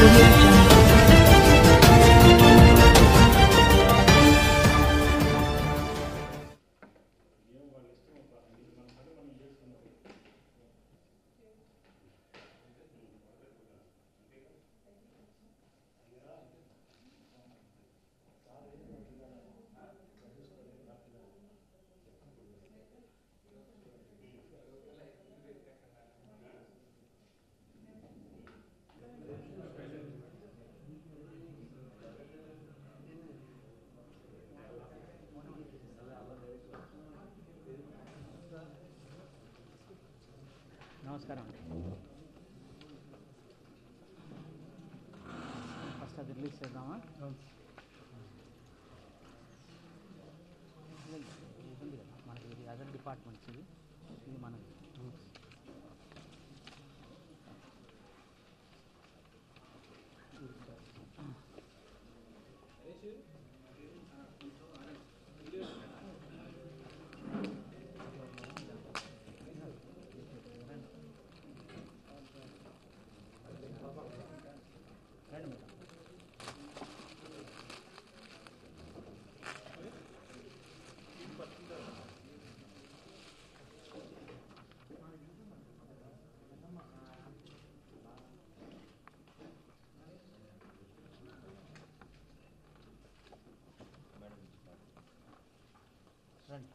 audio jungle. నమస్కారం అండి first అది రిలీజ్ చేద్దామా ఇది ఉంది కదా మనకి ఇది అదర్ డిపార్ట్మెంట్స్ ఇది ఇది మన రండి మేడం రండి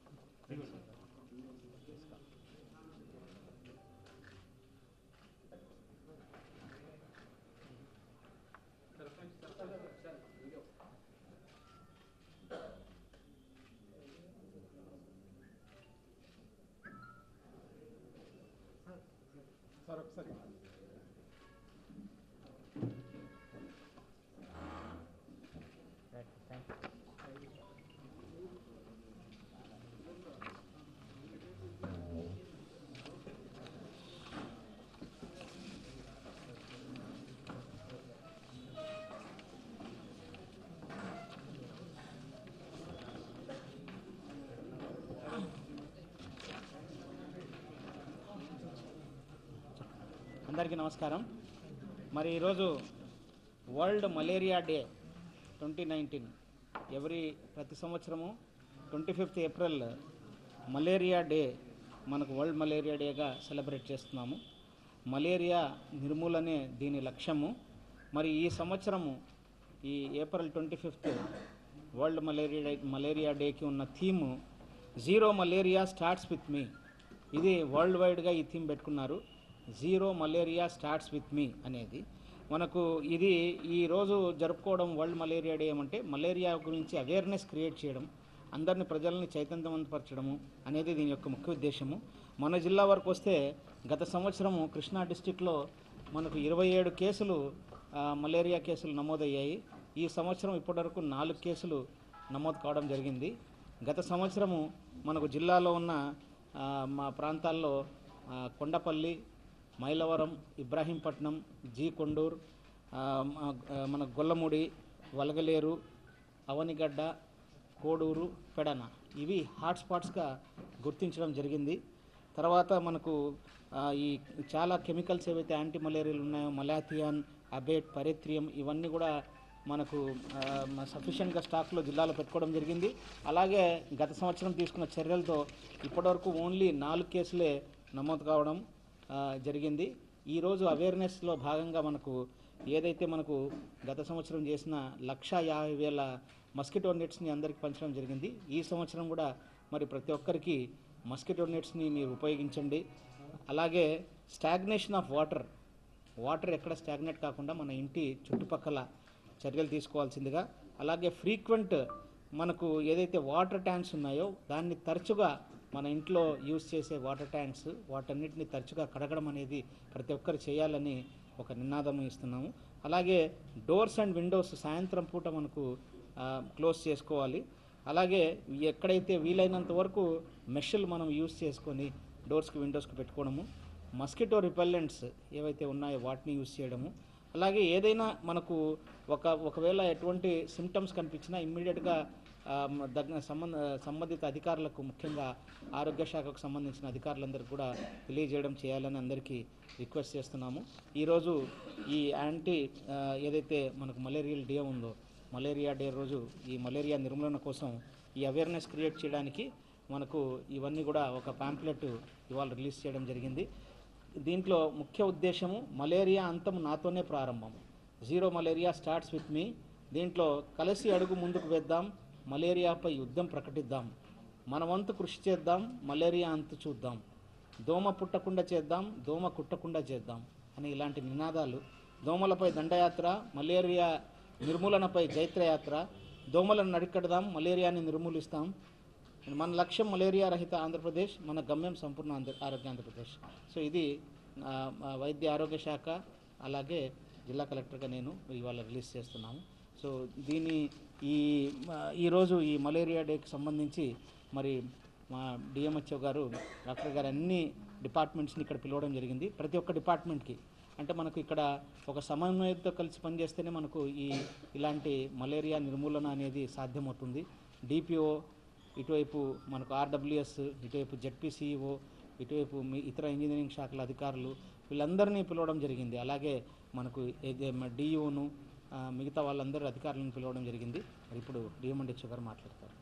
రైట్ థ్యాంక్ యూ అందరికీ నమస్కారం మరి ఈరోజు world malaria day twenty nineteen every ప్రతి సంవత్సరము twenty fifth April malaria day మనకు వరల్డ్ మలేరియా డేగా సెలబ్రేట్ చేస్తున్నాము మలేరియా నిర్మూలనే దీని లక్ష్యము మరి ఈ సంవత్సరము ఈ April twenty fifth world malaria day malaria డేకి ఉన్న theme zero malaria starts with me ఇది వరల్డ్ వైడ్గా ఈ థీమ్ పెట్టుకున్నారు zero malaria starts with me అనేది మనకు ఇది ఈరోజు జరుపుకోవడం వరల్డ్ మలేరియా డే ఏమంటే మలేరియా గురించి అవేర్నెస్ క్రియేట్ చేయడం అందరిని ప్రజల్ని చైతన్యవంతపరచడము అనేది దీని యొక్క ముఖ్య ఉద్దేశము మన జిల్లా వరకు వస్తే గత సంవత్సరము కృష్ణా డిస్టిక్లో మనకు ఇరవై ఏడు కేసులు ఆ, మలేరియా కేసులు నమోదయ్యాయి ఈ సంవత్సరం ఇప్పటివరకు నాలుగు కేసులు నమోదు కావడం జరిగింది గత సంవత్సరము మనకు జిల్లాలో ఉన్న ఆ, మా ప్రాంతాల్లో ఆ, కొండపల్లి మైలవరం ఇబ్రాహీంపట్నం జీ కొండూర్ ఆ, మ- ఆ, మన గొల్లముడి వలగలేరు అవనిగడ్డ కోడూరు పెడన ఇవి హాట్స్పాట్స్గా గుర్తించడం జరిగింది తర్వాత మనకు ఆ, ఈ చాలా కెమికల్స్ ఏవైతే యాంటీ మలేరియాలు ఉన్నాయో మలాథియాన్ అబేట్ పరెత్రియం ఇవన్నీ కూడా మనకు సఫిషియెంట్గా స్టాక్లో జిల్లాలో పెట్టుకోవడం జరిగింది అలాగే గత సంవత్సరం తీసుకున్న చర్యలతో ఇప్పటివరకు ఓన్లీ నాలుగు కేసులే నమోదు కావడం ఆ, జరిగింది ఈరోజు అవేర్నెస్లో భాగంగా మనకు ఏదైతే మనకు గత సంవత్సరం చేసిన లక్ష యాభై వేల మస్కిటో నెట్స్ని అందరికీ పంచడం జరిగింది ఈ సంవత్సరం కూడా మరి ప్రతి ఒక్కరికి మస్కిటో నెట్స్ని మీరు ఉపయోగించండి అలాగే స్టాగ్నేషన్ ఆఫ్ వాటర్ వాటర్ ఎక్కడ స్టాగ్నేట్ కాకుండా మన ఇంటి చుట్టుపక్కల చర్యలు తీసుకోవాల్సిందిగా అలాగే ఫ్రీక్వెంట్ మనకు ఏదైతే వాటర్ ట్యాంక్స్ ఉన్నాయో దాన్ని తరచుగా మన ఇంట్లో యూజ్ చేసే వాటర్ ట్యాంక్స్ వాటన్నిటిని తరచుగా కడగడం అనేది ప్రతి ఒక్కరు చేయాలని ఒక నినాదం ఇస్తున్నాము అలాగే డోర్స్ అండ్ విండోస్ సాయంత్రం పూట మనకు ఆ, క్లోజ్ చేసుకోవాలి అలాగే ఎక్కడైతే వీలైనంత వరకు మెషల్ మనం యూజ్ చేసుకొని డోర్స్కి విండోస్కి పెట్టుకోవడము మస్కిటో రిపెల్లెంట్స్ ఏవైతే ఉన్నాయో వాటిని యూజ్ చేయడము అలాగే ఏదైనా మనకు ఒక ఒకవేళ ఎటువంటి సిమ్టమ్స్ కనిపించినా ఇమ్మీడియట్గా ఆ, మ- దగ్గ సంబంధ సంబంధిత అధికారులకు ముఖ్యంగా ఆరోగ్య శాఖకు సంబంధించిన అధికారులందరికీ కూడా తెలియజేయడం చేయాలని అందరికీ రిక్వెస్ట్ చేస్తున్నాము ఈరోజు ఈ యాంటీ ఆ, ఏదైతే మనకు మలేరియల్ డే ఉందో మలేరియా డే రోజు ఈ మలేరియా నిర్మూలన కోసం ఈ అవేర్నెస్ క్రియేట్ చేయడానికి మనకు ఇవన్నీ కూడా ఒక పాంప్లెట్ ఇవాళ రిలీజ్ చేయడం జరిగింది దీంట్లో ముఖ్య ఉద్దేశము మలేరియా అంతం నాతోనే ప్రారంభం zero malaria starts with me దీంట్లో కలిసి అడుగు ముందుకు వేద్దాం మలేరియాపై యుద్ధం ప్రకటిద్దాం మన వంతు కృషి చేద్దాం మలేరియా అంతు చూద్దాం దోమ పుట్టకుండా చేద్దాం దోమ కుట్టకుండా చేద్దాం అని ఇలాంటి నినాదాలు దోమలపై దండయాత్ర మలేరియా నిర్మూలనపై జైత్రయాత్ర దోమలను నడికడదాం మలేరియాని నిర్మూలిస్తాం మన లక్ష్యం మలేరియా రహిత ఆంధ్రప్రదేశ్ మన గమ్యం సంపూర్ణ ఆంధ్ర ఆరోగ్య ఆంధ్రప్రదేశ్ సో ఇది ఆ, ఆ, వైద్య ఆరోగ్య శాఖ అలాగే జిల్లా కలెక్టర్గా నేను ఇవాళ రిలీజ్ చేస్తున్నాము సో దీని ఈ ఆ, ఈరోజు ఈ మలేరియా డేకి సంబంధించి మరి మా డిఎంహెచ్ఓ గారు డాక్టర్ గారు అన్ని డిపార్ట్మెంట్స్ని ఇక్కడ పిలవడం జరిగింది ప్రతి ఒక్క డిపార్ట్మెంట్కి అంటే మనకు ఇక్కడ ఒక సమన్వయంతో కలిసి పనిచేస్తేనే మనకు ఈ ఇలాంటి మలేరియా నిర్మూలన అనేది సాధ్యమవుతుంది డిపిఓ ఇటువైపు మనకు ఆర్డబ్ల్యూఎస్ ఇటువైపు జెడ్పీసీఈఓ ఇటువైపు మీ ఇతర ఇంజనీరింగ్ శాఖల అధికారులు వీళ్ళందరినీ పిలవడం జరిగింది అలాగే మనకు డిఈఓను మిగతా వాళ్ళందరూ అధికారులను పిలవడం జరిగింది మరి ఇప్పుడు డిఎంఎండ్హెచ్ఓ గారు మాట్లాడతారు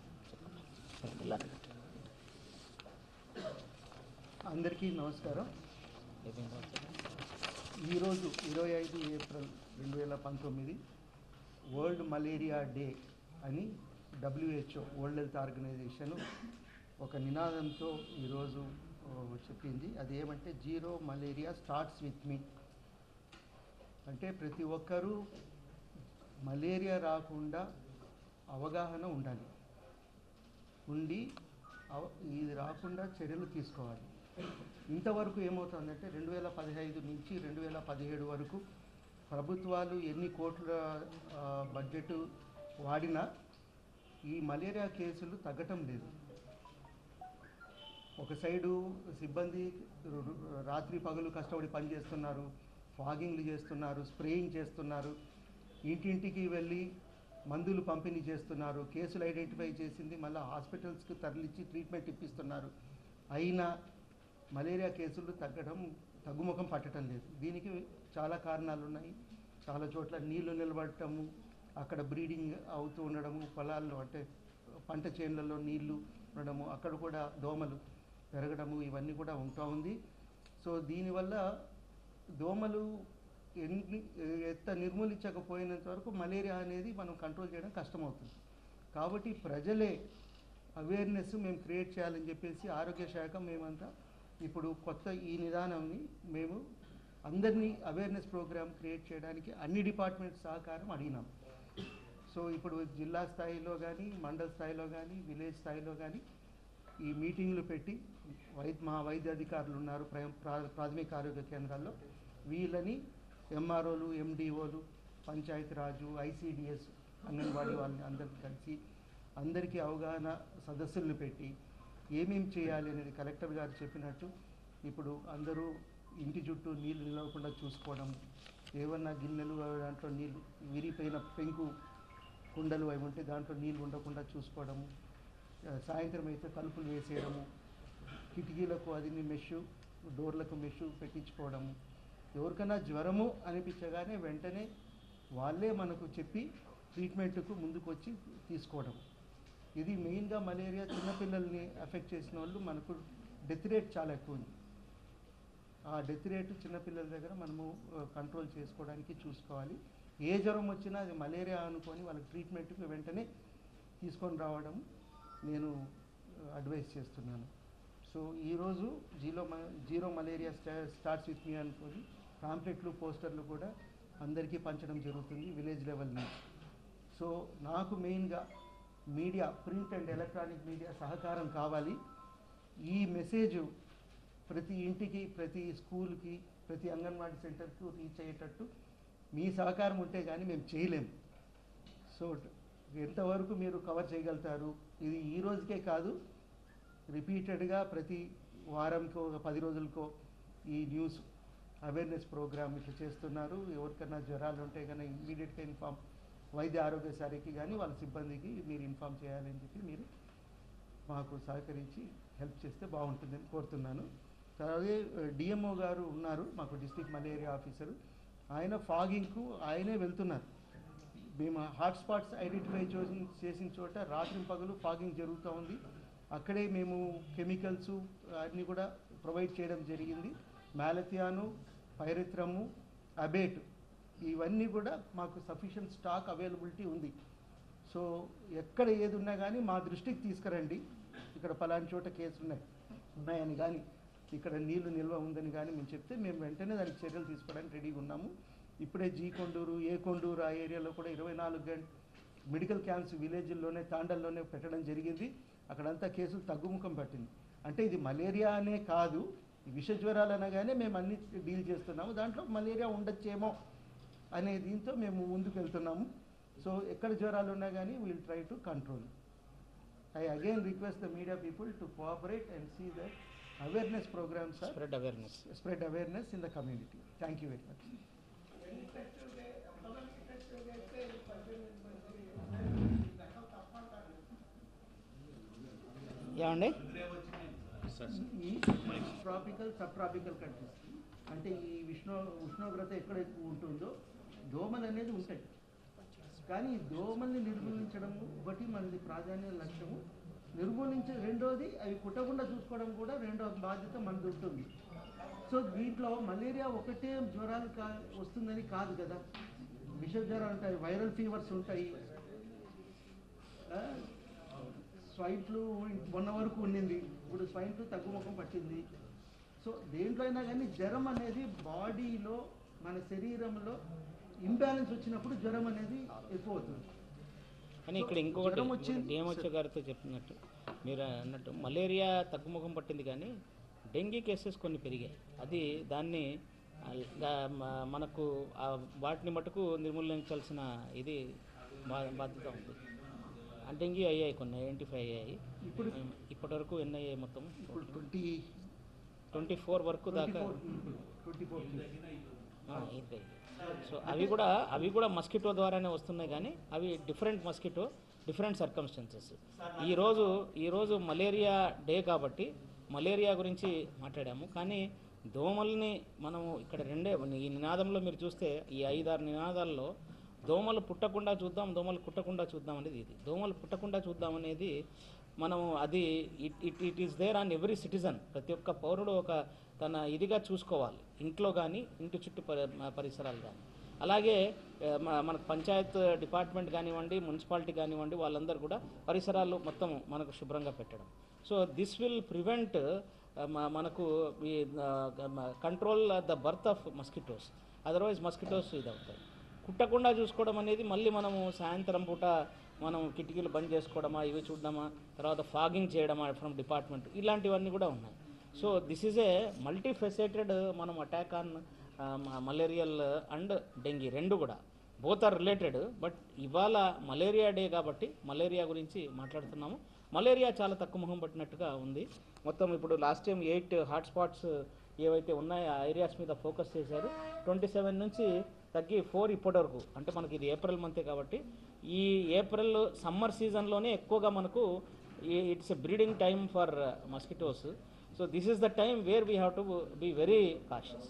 అందరికీ నమస్కారం ఏదైనా రాస్తారా? ఈరోజు ఇరవై ఐదు ఏప్రిల్ రెండు వేల పంతొమ్మిది వరల్డ్ మలేరియా డే అని డబ్ల్యూహెచ్ఓ వరల్డ్ హెల్త్ ఆర్గనైజేషన్ ఒక నినాదంతో ఈరోజు ఓ, చెప్పింది అదేమంటే zero malaria starts with me అంటే ప్రతి ఒక్కరూ మలేరియా రాకుండా అవగాహన ఉండాలి ఉండి అవ- ఇది రాకుండా చర్యలు తీసుకోవాలి ఇంతవరకు ఏమవుతుందంటే రెండు వేల పదిహైదు నుంచి రెండు వేల పదిహేడు వరకు ప్రభుత్వాలు ఎన్ని కోట్ల ఆ, బడ్జెట్ వాడినా ఈ మలేరియా కేసులు తగ్గటం లేదు ఒక సైడు సిబ్బంది రు- రు- రాత్రి పగలు కష్టపడి పనిచేస్తున్నారు ఫాగింగ్లు చేస్తున్నారు స్ప్రేయింగ్ చేస్తున్నారు ఇంటింటికి వెళ్ళి మందులు పంపిణీ చేస్తున్నారు కేసులు ఐడెంటిఫై చేసింది మళ్ళీ హాస్పిటల్స్కి తరలించి ట్రీట్మెంట్ ఇప్పిస్తున్నారు అయినా మలేరియా కేసులు తగ్గడం తగ్గుముఖం పట్టడం లేదు దీనికి చాలా కారణాలు ఉన్నాయి చాలా చోట్ల నీళ్లు నిలబడటము అక్కడ బ్రీడింగ్ అవుతూ ఉండడము పొలాల్లో అంటే పంట చేనులలో నీళ్లు ఉండడము అక్కడ కూడా దోమలు పెరగడము ఇవన్నీ కూడా ఉంటూ ఉంది సో దీనివల్ల దోమలు ఎన్ని ఎంత నిర్మూలించకపోయినంత వరకు మలేరియా అనేది మనం కంట్రోల్ చేయడం కష్టమవుతుంది కాబట్టి ప్రజలే అవేర్నెస్ మేము క్రియేట్ చేయాలని చెప్పేసి ఆరోగ్య శాఖ మేమంతా ఇప్పుడు కొత్త ఈ నిదానంని మేము అందరినీ అవేర్నెస్ ప్రోగ్రామ్ క్రియేట్ చేయడానికి అన్ని డిపార్ట్మెంట్స్ సహకారం అడిగినాం సో ఇప్పుడు జిల్లా స్థాయిలో కానీ మండల స్థాయిలో కానీ విలేజ్ స్థాయిలో కానీ ఈ మీటింగ్లు పెట్టి వైద్య మా వైద్య అధికారులు ఉన్నారు ప్ర- ప్రా- ప్రాథమిక ఆరోగ్య కేంద్రాల్లో వీళ్ళని ఎంఆర్ఓలు ఎండిఓలు పంచాయతీ రాజు ఐసిడిఎస్ అంగన్వాడీ వాళ్ళని అందరిని కలిసి అందరికీ అవగాహన సదస్సులను పెట్టి ఏమేం చేయాలి అనేది కలెక్టర్ గారు చెప్పినట్టు ఇప్పుడు అందరూ ఇంటి చుట్టూ నీళ్ళు నిలవకుండా చూసుకోవడం ఏమన్నా గిన్నెలు అవి దాంట్లో నీళ్ళు విరిగిపోయిన పెంకు కుండలు అవి ఉంటే దాంట్లో నీళ్ళు ఉండకుండా చూసుకోవడము ఆ, సాయంత్రం అయితే తలుపులు వేసేయడము కిటికీలకు అది మెష్ డోర్లకు మెష్ పెట్టించుకోవడము ఎవరికైనా జ్వరము అనిపించగానే వెంటనే వాళ్ళే మనకు చెప్పి ట్రీట్మెంట్కు ముందుకు వచ్చి తీసుకోవడం ఇది మెయిన్గా మలేరియా చిన్నపిల్లల్ని అఫెక్ట్ చేసిన వాళ్ళు మనకు డెత్ రేట్ చాలా ఎక్కువ ఉంది ఆ డెత్ రేటు చిన్నపిల్లల దగ్గర మనము కంట్రోల్ చేసుకోవడానికి చూసుకోవాలి ఏ జ్వరం వచ్చినా అది మలేరియా అనుకొని వాళ్ళకి ట్రీట్మెంట్కి వెంటనే తీసుకొని రావడం నేను అడ్వైస్ చేస్తున్నాను సో ఈరోజు జీరో మ జీరో మలేరియా స్టా స్టార్ట్స్ విత్ మీ అనుకొని పాంప్లెట్లు పోస్టర్లు కూడా అందరికీ పంచడం జరుగుతుంది విలేజ్ లెవెల్ నుంచి సో నాకు మెయిన్గా media print and electronic media సహకారం కావాలి ఈ మెసేజ్ ప్రతి ఇంటికి ప్రతి స్కూల్కి ప్రతి అంగన్వాడీ సెంటర్కు రీచ్ అయ్యేటట్టు మీ సహకారం ఉంటే కానీ మేము చేయలేము సో ఎంతవరకు మీరు కవర్ చేయగలుగుతారు ఇది ఈ రోజుకే కాదు రిపీటెడ్గా ప్రతి వారంకో ఒక పది రోజులకో ఈ న్యూస్ అవేర్నెస్ ప్రోగ్రామ్ ఇట్లా చేస్తున్నారు ఎవరికైనా జ్వరాలు ఉంటే కనుక ఇమీడియట్గా ఇన్ఫామ్ వైద్య ఆరోగ్య శాఖకి కానీ వాళ్ళ సిబ్బందికి మీరు ఇన్ఫామ్ చేయాలని చెప్పి మీరు మాకు సహకరించి హెల్ప్ చేస్తే బాగుంటుందని కోరుతున్నాను అలాగే డిఎంఓ గారు ఉన్నారు మాకు డిస్ట్రిక్ట్ మలేరియా ఆఫీసరు ఆయన ఫాగింగ్కు ఆయనే వెళ్తున్నారు మేము హాట్స్పాట్స్ ఐడెంటిఫై చేసిన చేసిన చోట రాత్రి పగలు ఫాగింగ్ జరుగుతూ ఉంది అక్కడే మేము కెమికల్స్ అన్నీ కూడా ప్రొవైడ్ చేయడం జరిగింది మ్యాలథియాను పైరిత్రము అబేట్ ఇవన్నీ కూడా మాకు సఫిషియంట్ స్టాక్ అవైలబిలిటీ ఉంది సో ఎక్కడ ఏది ఉన్నా కానీ మా దృష్టికి తీసుకురండి ఇక్కడ పలాని చోట కేసులు ఉన్నాయి ఉన్నాయని కానీ ఇక్కడ నీళ్లు నిల్వ ఉందని కానీ మేము చెప్తే మేము వెంటనే దానికి చర్యలు తీసుకోవడానికి రెడీగా ఉన్నాము ఇప్పుడే జీ కొండూరు ఏ కొండూరు ఆ ఏరియాలో కూడా ఇరవై నాలుగు గంట మెడికల్ క్యాంప్స్ విలేజ్ల్లోనే తాండల్లోనే పెట్టడం జరిగింది అక్కడంతా కేసులు తగ్గుముఖం పట్టింది అంటే ఇది మలేరియా అనే కాదు ఈ విష జ్వరాలు అనగానే మేము అన్ని డీల్ చేస్తున్నాము దాంట్లో మలేరియా ఉండొచ్చేమో అనే దీంతో మేము ముందుకు వెళ్తున్నాము సో ఎక్కడ జ్వరాలు ఉన్నా కానీ will try to control I again request the media people to cooperate and see that awareness programmes are spread awareness spread awareness in the community. Thank you very much. ఏమండి ఈ ట్రాపికల్ సబ్ ట్రాపికల్ కంట్రీస్ అంటే ఈ విష్ణు ఉష్ణోగ్రత ఎక్కడ ఎక్కువ ఉంటుందో దోమలు అనేది ఉంటాయి కానీ ఈ దోమల్ని నిర్మూలించడం ఒకటి మనది ప్రాధాన్య లక్ష్యము నిర్మూలించే రెండోది అవి కుట్టకుండా చూసుకోవడం కూడా రెండో బాధ్యత మనది ఉంటుంది సో దీంట్లో మలేరియా ఒకటే జ్వరాలు కా వస్తుందని కాదు కదా విష జ్వరాలు ఉంటాయి వైరల్ ఫీవర్స్ ఉంటాయి ఆ, స్వైన్ ఫ్లూ మొన్న వరకు ఉండింది ఇప్పుడు స్వైన్ ఫ్లూ తగ్గుముఖం పట్టింది సో దేంట్లో అయినా కానీ జ్వరం అనేది బాడీలో మన శరీరంలో ఇంబ్యాలెన్స్ వచ్చినప్పుడు జ్వరం అనేది ఎక్కువ అవుతుంది కానీ ఇక్కడ ఇంకొకటి జ్వరం వచ్చింది. డిఎంహెచ్ఓ గారితో చెప్పినట్టు మీరు అన్నట్టు మలేరియా తగ్గుముఖం పట్టింది కానీ డెంగీ కేసెస్ కొన్ని పెరిగాయి అది దాన్ని ఆ, గా- మ- మనకు ఆ వాటిని మటుకు నిర్మూలించాల్సిన ఇది బా- బాధ్యత ఉంది ఆ డెంగీ అయ్యాయి కొన్ని ఐడెంటిఫై అయ్యాయి ఇప్పుడు ఇప్పటి వరకు ఎన్ని అయ్యాయి మొత్తం ఇప్పుడు ట్వంటీ ట్వంటీ ఫోర్ వరకు ట్వంటీ దాకా ఫోర్ ట్వంటీ ఫోర్ ఆ, ఇది. సో అవి కూడా అవి కూడా మస్కిటో ద్వారానే వస్తున్నాయి కానీ అవి డిఫరెంట్ మస్కిటో డిఫరెంట్ సర్కమ్స్టెన్సెస్ ఈరోజు ఈరోజు మలేరియా డే కాబట్టి మలేరియా గురించి మాట్లాడాము కానీ దోమల్ని మనము ఇక్కడ రెండే ఈ నినాదంలో మీరు చూస్తే ఈ ఐదారు నినాదాల్లో దోమలు పుట్టకుండా చూద్దాం దోమలు కుట్టకుండా చూద్దాం అనేది ఇది దోమలు పుట్టకుండా చూద్దాం అనేది మనం అది it it it is there on every citizen ప్రతి ఒక్క పౌరుడు ఒక తన ఇదిగా చూసుకోవాలి ఇంట్లో కానీ ఇంటి చుట్టూ పరి- పరిసరాలు కానీ అలాగే ఆ, మ- మనకు పంచాయత్ డిపార్ట్మెంట్ కానివ్వండి మున్సిపాలిటీ కానివ్వండి వాళ్ళందరూ కూడా పరిసరాలు మొత్తం మనకు శుభ్రంగా పెట్టడం సో దిస్ విల్ ప్రివెంట్ మనకు ఈ control the birth of mosquitoes otherwise mosquitoes ఇది అవుతాయి కుట్టకుండా చూసుకోవడం అనేది మళ్ళీ మనము సాయంత్రం పూట మనం కిటికీలు బంద్ చేసుకోవడమా ఇవి చూడడమా తర్వాత ఫాగింగ్ చేయడమా ఫ్రమ్ డిపార్ట్మెంట్ ఇలాంటివన్నీ కూడా ఉన్నాయి so this is a multifaceted మనం attack on malarial and dengue రెండు కూడా బోత్ ఆర్ రిలేటెడ్ బట్ ఇవాళ మలేరియా డే కాబట్టి మలేరియా గురించి మాట్లాడుతున్నాము మలేరియా చాలా తక్కువ ముఖం పట్టినట్టుగా ఉంది మొత్తం ఇప్పుడు లాస్ట్ టైం ఎయిట్ హాట్స్పాట్స్ ఏవైతే ఉన్నాయో ఆ ఏరియాస్ మీద ఫోకస్ చేశారు ట్వంటీ సెవెన్ నుంచి తగ్గి ఫోర్ ఇప్పటి వరకు అంటే మనకి ఇది ఏప్రిల్ మంతే కాబట్టి ఈ ఏప్రిల్ సమ్మర్ సీజన్లోనే ఎక్కువగా మనకు it's a breeding time for mosquitoes so this is the time where we have to be very cautious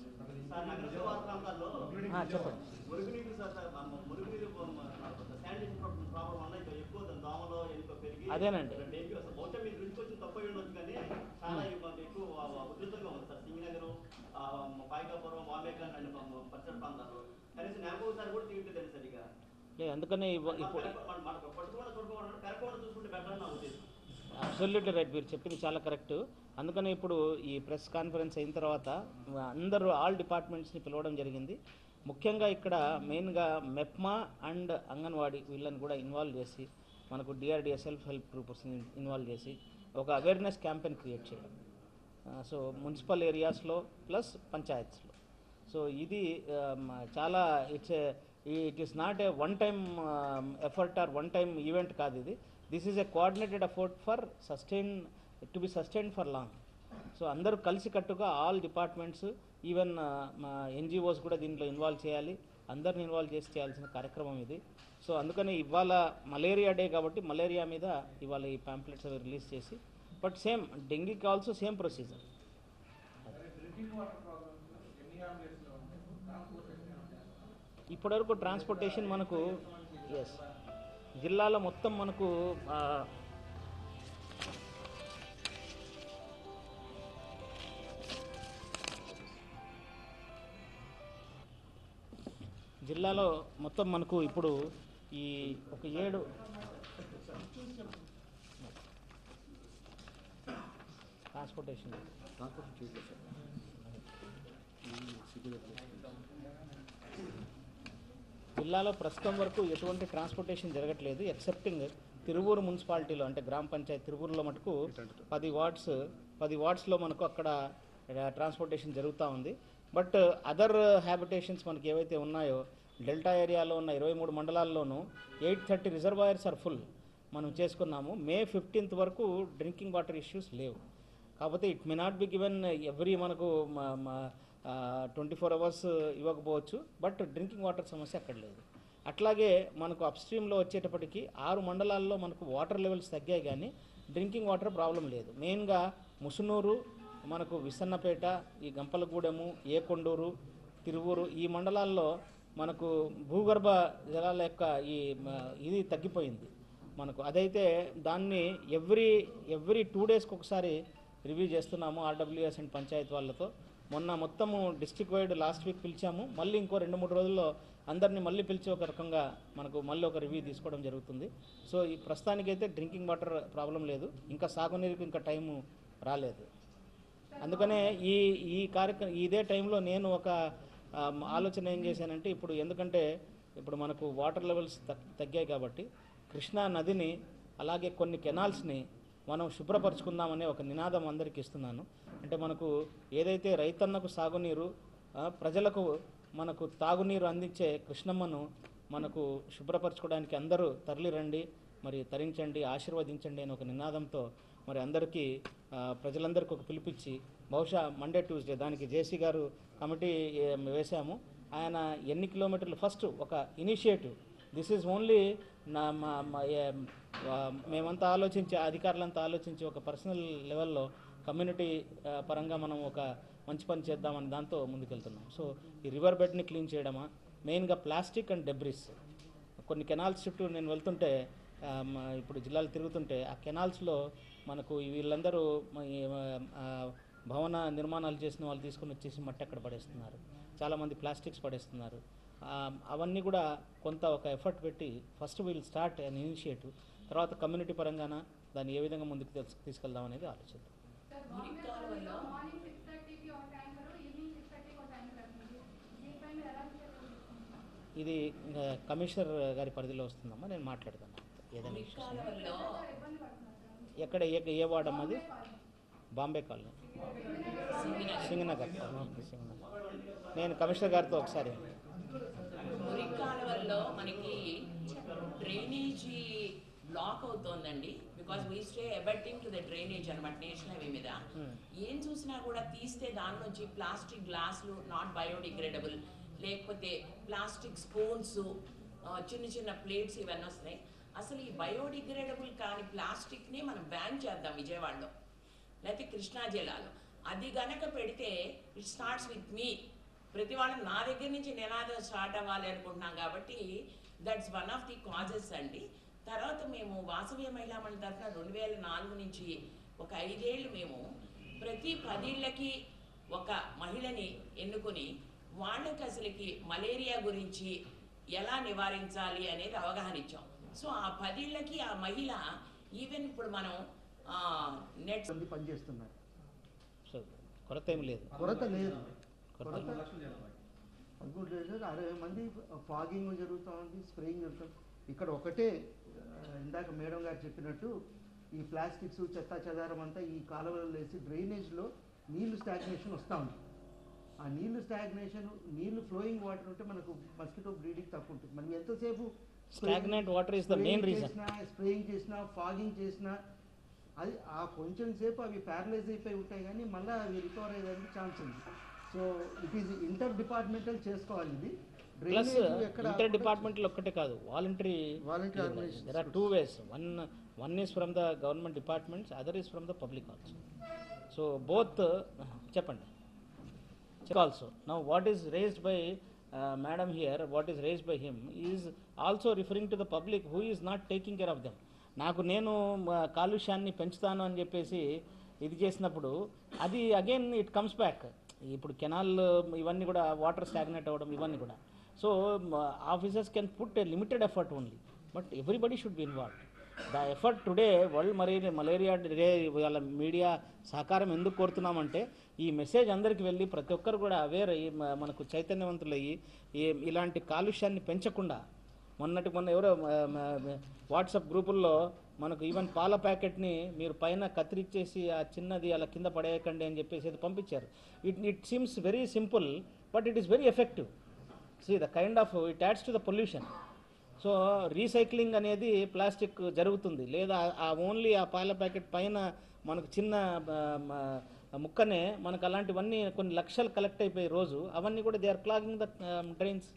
చెప్పండి మురుగునీరు సార్ సార్ మన మురుగునీరు శానిటేషన్ ప్రాబ్లం వల్ల ఇంకా ఎక్కువ దోమలో ఎక్కువ పెరిగి అదేనండి. డెంగ్యూ అసలు బహుశా మీరు రుచి కొంచెం తక్కువ అయి ఉండొచ్చు కానీ చాలా ఇబ్బంది ఎక్కువ ఉధృతంగా ఉంది సార్ సింగనగర్ పాయకాపురం వామేకన్ అండ్ పరిసర ప్రాంతాలు కనీసం నెలకు ఒకసారి కూడా తీయట్లేదు సరిగా లేదు అందుకనే ఇవ్వ- ఇప్పుడు మనకు పట్టుకోవడం చూడుకోవడం కరెక్ట్ చూసుకుంటే బెటర్ అని నా ఉద్దేశం అబ్సల్యూట్లీ రైట్ మీరు చెప్పింది చాలా కరెక్ట్ అందుకనే ఇప్పుడు ఈ ప్రెస్ కాన్ఫరెన్స్ అయిన తర్వాత అందరూ ఆల్ డిపార్ట్మెంట్స్ని పిలవడం జరిగింది ముఖ్యంగా ఇక్కడ మెయిన్గా మెప్మా అండ్ అంగన్వాడీ వీళ్ళని కూడా ఇన్వాల్వ్ చేసి మనకు డిఆర్డిఏ సెల్ఫ్ హెల్ప్ గ్రూప్స్ని ఇన్వాల్వ్ చేసి ఒక అవేర్నెస్ క్యాంపెయిన్ క్రియేట్ చేయడం సో మున్సిపల్ ఏరియాస్లో ప్లస్ పంచాయత్స్లో సో ఇది um, చాలా it's it is not a one time effort or one time event కాదు ఇది this is a coordinated effort for sustain to be sustain for long so అందరూ కలిసికట్టుగా all departments even ఆ, మా NGOs కూడా దీంట్లో ఇన్వాల్వ్ చేయాలి అందరిని ఇన్వాల్వ్ చేసి చేయాల్సిన కార్యక్రమం ఇది సో అందుకని ఇవాళ మలేరియా డే కాబట్టి మలేరియా మీద ఇవాళ ఈ ప్యాంప్లెట్స్ అవి రిలీజ్ చేసి బట్ సేమ్ డెంగీకి ఆల్సో సేమ్ ప్రొసీజర్ ఇప్పటివరకు ట్రాన్స్పోర్టేషన్ మనకు ఎస్ జిల్లాలో మొత్తం మనకు ఆ, జిల్లాలో మొత్తం మనకు ఇప్పుడు ఈ ఒక ఏడు ట్రాన్స్పోర్టేషన్ జిల్లాలో ప్రస్తుతం వరకు ఎటువంటి ట్రాన్స్పోర్టేషన్ జరగట్లేదు ఎక్సెప్టింగ్ తిరువూరు మున్సిపాలిటీలో అంటే గ్రామ పంచాయతీ తిరువూరులో మటుకు పది వార్డ్స్ పది వార్డ్స్లో మనకు అక్కడ ట్రాన్స్పోర్టేషన్ జరుగుతూ ఉంది బట్ అదర్ హ్యాబిటేషన్స్ మనకి ఏవైతే ఉన్నాయో డెల్టా ఏరియాలో ఉన్న ఇరవై మూడు మండలాల్లోనూ eight thirty reservoirs are full మనం చేసుకున్నాము మే ఫిఫ్టీన్త్ వరకు డ్రింకింగ్ వాటర్ ఇష్యూస్ లేవు కాకపోతే it may not be given every మనకు ట్వంటీ ఫోర్ అవర్స్ ఇవ్వకపోవచ్చు బట్ డ్రింకింగ్ వాటర్ సమస్య అక్కడ లేదు అట్లాగే మనకు అప్ స్ట్రీమ్లో వచ్చేటప్పటికి ఆరు మండలాల్లో మనకు వాటర్ లెవెల్స్ తగ్గాయి కానీ డ్రింకింగ్ వాటర్ ప్రాబ్లం లేదు మెయిన్గా ముసునూరు మనకు విసన్నపేట ఈ గంపలగూడెము ఏకొండూరు తిరువూరు ఈ మండలాల్లో మనకు భూగర్భ జలాల యొక్క ఈ మ, ఇది తగ్గిపోయింది మనకు అదైతే దాన్ని ఎవ్రీ ఎవ్రీ టూ డేస్కి ఒకసారి రివ్యూ చేస్తున్నాము ఆర్డబ్ల్యూఎస్ అండ్ పంచాయత్ వాళ్ళతో మొన్న మొత్తము డిస్ట్రిక్ట్ వైడ్ లాస్ట్ వీక్ పిలిచాము మళ్ళీ ఇంకో రెండు మూడు రోజుల్లో అందరినీ మళ్ళీ పిలిచి ఒక రకంగా మనకు మళ్ళీ ఒక రివ్యూ తీసుకోవడం జరుగుతుంది సో ఈ ప్రస్తుతానికైతే డ్రింకింగ్ వాటర్ ప్రాబ్లం లేదు ఇంకా సాగునీరుకు ఇంకా టైము రాలేదు అందుకనే ఈ ఈ కార్యక్రమం ఇదే టైంలో నేను ఒక ఆ, ఆలోచన ఏం చేశానంటే ఇప్పుడు ఎందుకంటే ఇప్పుడు మనకు వాటర్ లెవెల్స్ తగ్- తగ్గాయి కాబట్టి కృష్ణా నదిని అలాగే కొన్ని కెనాల్స్ని మనం శుభ్రపరచుకుందామనే ఒక నినాదం అందరికీ ఇస్తున్నాను అంటే మనకు ఏదైతే రైతన్నకు సాగునీరు ఆ, ప్రజలకు మనకు తాగునీరు అందించే కృష్ణమ్మను మనకు శుభ్రపరచుకోవడానికి అందరూ తరలి రండి మరి తరించండి ఆశీర్వదించండి అనే ఒక నినాదంతో మరి అందరికీ ఆ, ప్రజలందరికీ ఒక పిలిపించి బహుశా మండే ట్యూస్డే దానికి జేసీ గారు కమిటీ ఏ, వేశాము ఆయన ఎన్ని కిలోమీటర్లు ఫస్ట్ ఒక ఇనిషియేటివ్ దిస్ ఈజ్ ఓన్లీ నా మా మా ఏ- ఆ, మేమంతా ఆలోచించి అధికారులంతా ఆలోచించి ఒక పర్సనల్ లెవెల్లో కమ్యూనిటీ ఆ, పరంగా మనం ఒక మంచి పని చేద్దామని దాంతో ముందుకెళ్తున్నాం సో ఈ రివర్ బెడ్ని క్లీన్ చేయడమా మెయిన్గా ప్లాస్టిక్ అండ్ డెబ్రిస్ కొన్ని కెనాల్స్ చుట్టూ నేను వెళ్తుంటే ఆ, మ- ఇప్పుడు జిల్లాలు తిరుగుతుంటే ఆ కెనాల్స్లో మనకు ఈ వీళ్ళందరూ మ- ఈ, ఆ, భవన నిర్మాణాలు చేసిన వాళ్ళు తీసుకొని వచ్చేసి మట్టి అక్కడ పడేస్తున్నారు చాలామంది ప్లాస్టిక్స్ పడేస్తున్నారు ఆ, అవన్నీ కూడా కొంత ఒక ఎఫర్ట్ పెట్టి first we'll start an initiative తర్వాత కమ్యూనిటీ పరంగాన దాన్ని ఏ విధంగా ముందుకు తీస్- తీసుకెళ్దాం అనేది ఆలోచిద్దాం మురికాలువలో మార్నింగ్ సిక్స్ థర్టీకి ఒక ట్యాంకర్ ఈవినింగ్ సిక్స్ థర్టీకి ఒక ట్యాంకర్ వస్తుంది దీనిపై మీరు ఎలా చేయాలి ఇది ఇంకా కమిషనర్ గారి పరిధిలో వస్తుందమ్మా నేను మాట్లాడతాను ఏదైనా issues ఉన్నా. మురికాలువలో ఇబ్బంది పడుతున్నారు ఎక్కడ ఏ ఏ వార్డ్ అమ్మది బాంబే కాలనీ సింగినగర్ సింగనగర్ ఓకే సింగనగర్ నేను కమిషనర్ గారితో ఒకసారి మురికాలువల్లో మనకి డ్రైనేజీ బ్లాక్ అవుతోందండి because we stay abetting to the drainage అనమాట నేషనల్ హైవే మీద Hmm. ఏం చూసినా కూడా తీస్తే దాని నుంచి ప్లాస్టిక్ గ్లాసులు నాట్ బయోడిగ్రేడబుల్ లేకపోతే ప్లాస్టిక్ స్పూన్స్ చిన్న చిన్న ప్లేట్స్ ఇవన్నీ వస్తున్నాయి అసలు ఈ బయోడిగ్రేడబుల్ కాని ప్లాస్టిక్ని మనం బ్యాన్ చేద్దాం విజయవాడలో లేకపోతే కృష్ణా జిల్లాలో అది గనక పెడితే ఇట్ స్టార్ట్స్ విత్ మీ ప్రతి వాళ్ళు నా దగ్గర నుంచి నినాదం స్టార్ట్ అవ్వాలి అనుకుంటున్నాం కాబట్టి that's one of the causes అండి తర్వాత మేము వాసవ్య మహిళా మండలి తరఫున రెండు వేల నాలుగు నుంచి ఒక ఐదేళ్ళు మేము ప్రతి పదేళ్ళకి ఒక మహిళని ఎన్నుకొని వాళ్ళకి అసలుకి మలేరియా గురించి ఎలా నివారించాలి అనేది అవగాహన ఇచ్చాం సో ఆ పదేళ్ళకి ఆ మహిళ ఈవెన్ ఇప్పుడు మనం నెట్ మంది పనిచేస్తున్నారు సో కొరత ఏమి లేదు కొరత లేదు కొరత కొరత పదమూడు లేదు అరవై మంది ఫాగింగ్ జరుగుతూ ఉంది స్ప్రేయింగ్ జరుగుతుంది ఇక్కడ ఒకటే ఆ, ఇందాక మేడం గారు చెప్పినట్టు ఈ ప్లాస్టిక్స్ చెత్త చెదారం అంతా ఈ కాలువలలో వేసి డ్రైనేజ్లో నీళ్లు స్టాగ్నేషన్ వస్తూ ఉంది ఆ నీళ్లు స్టాగ్నేషన్ నీళ్లు ఫ్లోయింగ్ వాటర్ ఉంటే మనకు మస్కిటో బ్రీడింగ్ తక్కువ ఉంటుంది మనం ఎంతసేపు Stagnant water is the main reason. Spraying చేసినా ఫాగింగ్ చేసినా అది ఆ కొంచెం సేపు అవి ప్యారలైజ్ అయిపోయి ఉంటాయి కానీ మళ్ళీ అవి రికవర్ అయ్యేదానికి ఛాన్స్ ఉంది so it is inter departmental చేసుకోవాలి ఇది ప్లస్ Drainage ఎక్కడ ఇంటర్ డిపార్ట్మెంటల్ ఒక్కటే కాదు voluntary Voluntary organizations there are two ways one one is from the government departments other is from the public also so both చెప్పండి also now what is raised by madam here what is raised by him is also referring to the public who is not taking care of them నాకు నేను ఆ, కాలుష్యాన్ని పెంచుతాను అని చెప్పేసి ఇది చేసినప్పుడు అది అగైన్ ఇట్ కమ్స్ బ్యాక్ ఇప్పుడు కెనాల్ ఇవన్నీ కూడా వాటర్ స్టాగ్నేట్ అవ్వడం ఇవన్నీ కూడా so officers can put a limited effort only but everybody should be involve the effort today world malaria malaria day వాళ్ళ మీడియా సహకారం ఎందుకు కోరుతున్నామంటే ఈ మెసేజ్ అందరికి వెళ్ళి ప్రతి ఒక్కరు కూడా అవేర్ అయ్యి మ- మనకు చైతన్యవంతులయ్యి ఈ- ఇలాంటి కాలుష్యాన్ని పెంచకుండా మొన్నటి మొన్న ఎవరో వాట్సాప్ గ్రూపుల్లో మనకు ఈవెన్ పాల ప్యాకెట్ని మీరు పైన కత్తిరించేసి ఆ చిన్నది అలా కింద పడేయకండి అని చెప్పేసి అది పంపించారు it it seems very simple but it is very effective see the kind of it adds to the pollution so recycling అనేది ప్లాస్టిక్ జరుగుతుంది లేదా ఆ ఓన్లీ ఆ పాల ప్యాకెట్ పైన మనకు చిన్న ఆ, మ- ముక్కనే మనకు అలాంటివన్నీ కొన్ని లక్షలు కలెక్ట్ అయిపోయి రోజు అవన్నీ కూడా they are clogging the drains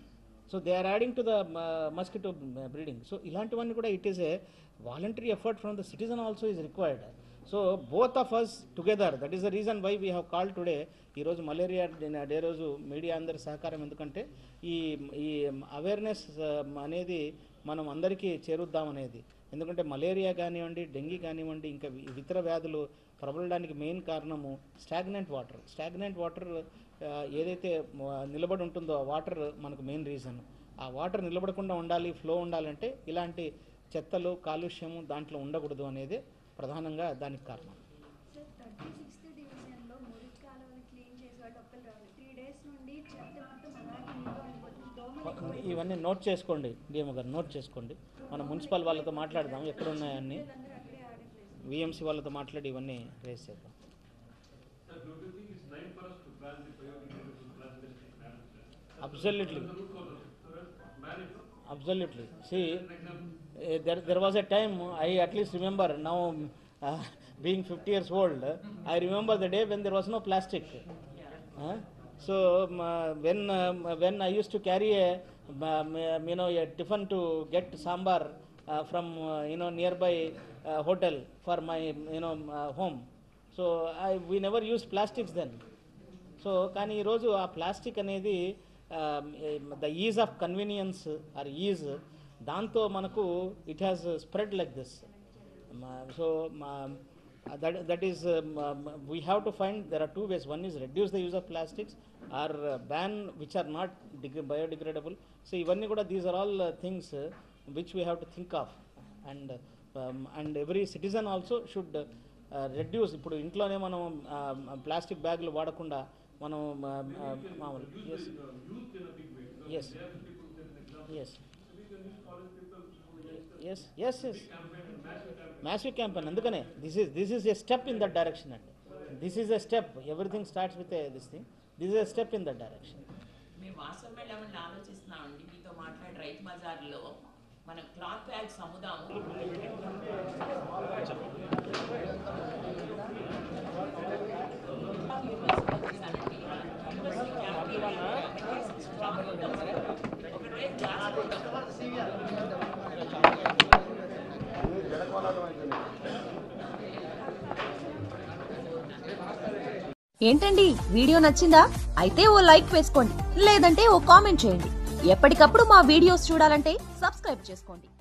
so they are adding to the mosquito breeding so ఇలాంటివన్నీ కూడా it is a voluntary effort from the citizen also is required so both of us together that is the reason why we have call today ఈరోజు malaria day రోజు media అందరి సహకారం ఎందుకంటే ఈ ఈ awareness అనేది మనం అందరికీ చేరుద్దాం అనేది ఎందుకంటే మలేరియా కానివ్వండి డెంగీ కానివ్వండి ఇంకా ఇ- ఇతర వ్యాధులు ప్రబలడానికి మెయిన్ కారణము స్టాగ్నెంట్ వాటర్ స్టాగ్నెంట్ వాటర్ ఏదైతే మ- నిలబడి ఉంటుందో ఆ వాటర్ మనకు మెయిన్ రీజన్ ఆ వాటర్ నిలబడకుండా ఉండాలి ఫ్లో ఉండాలంటే ఇలాంటి చెత్తలు కాలుష్యము దాంట్లో ఉండకూడదు అనేది ప్రధానంగా దానికి కారణం సార్ థర్టీ సిక్స్త్ డివిజన్లో మురికి కాలువలు క్లీన్ చేసే వాళ్ళు ఒక్కరు రావాలి త్రీ డేస్ నుండి చెత్త మొత్తం అలాగే నీళ్ళు ఉండిపోతుంది దోమలు ఎక్కువ ఇవన్నీ నోట్ చేసుకోండి డిఎం గారు నోట్ చేసుకోండి మనం మున్సిపల్ వాళ్ళతో మాట్లాడదాం ఎక్కడ ఉన్నాయన్నీ అందరూ అక్కడే ఆడే ప్లేస్ విఎంసీ వాళ్ళతో మాట్లాడి ఇవన్నీ రేస్ చేద్దాం Sir, don't you think it's time for us to ban the biodegradable plastic, madam? Absolutely The root cause, sir, ban it, no? Absolutely సి An example. Uh, there, there was a time I at least remember now uh, being 50 years old I remember the day when there was no plastic Huh? so um, uh, when um, when I used to carry a um, uh, you know a tiffin to get sambar uh, from uh, you know nearby uh, hotel for my you know uh, home so I we never used plastics then so కానీ ఈరోజు ఆ plastic అనేది the ease of convenience or ease దాంతో మనకు it has spread like this so that that is we have to find there are two ways one is reduce the use of plastics or ban which are not degree biodegradable so ఇవన్నీ కూడా these are all things which we have to think of and and every citizen also should reduce ఇప్పుడు ఇంట్లోనే మనం plastic బ్యాగులు వాడకుండా మనం ఆ, ఆ, మామూలు yes Youth in a big way. because Yes. they are the people who can example. Yes So we can use college people who youngsters, yes yes yes campaign and massive campaign. Massive campaign అందుకనే this is this is a step in that direction అండి this is a step everything starts with this thing this is a step in that direction మేము వాసం వెళ్ళామని ఆలోచిస్తున్నామండి మీతో మాట్లాడి రైతు బజార్లో మనం క్లాత్ బ్యాగ్స్ అమ్ముదాము ఒకటే గ్లాస్ ఏంటండి వీడియో నచ్చిందా అయితే ఓ లైక్ వేసుకోండి లేదంటే ఓ కామెంట్ చేయండి ఎప్పటికప్పుడు మా వీడియోస్ చూడాలంటే సబ్స్క్రైబ్ చేసుకోండి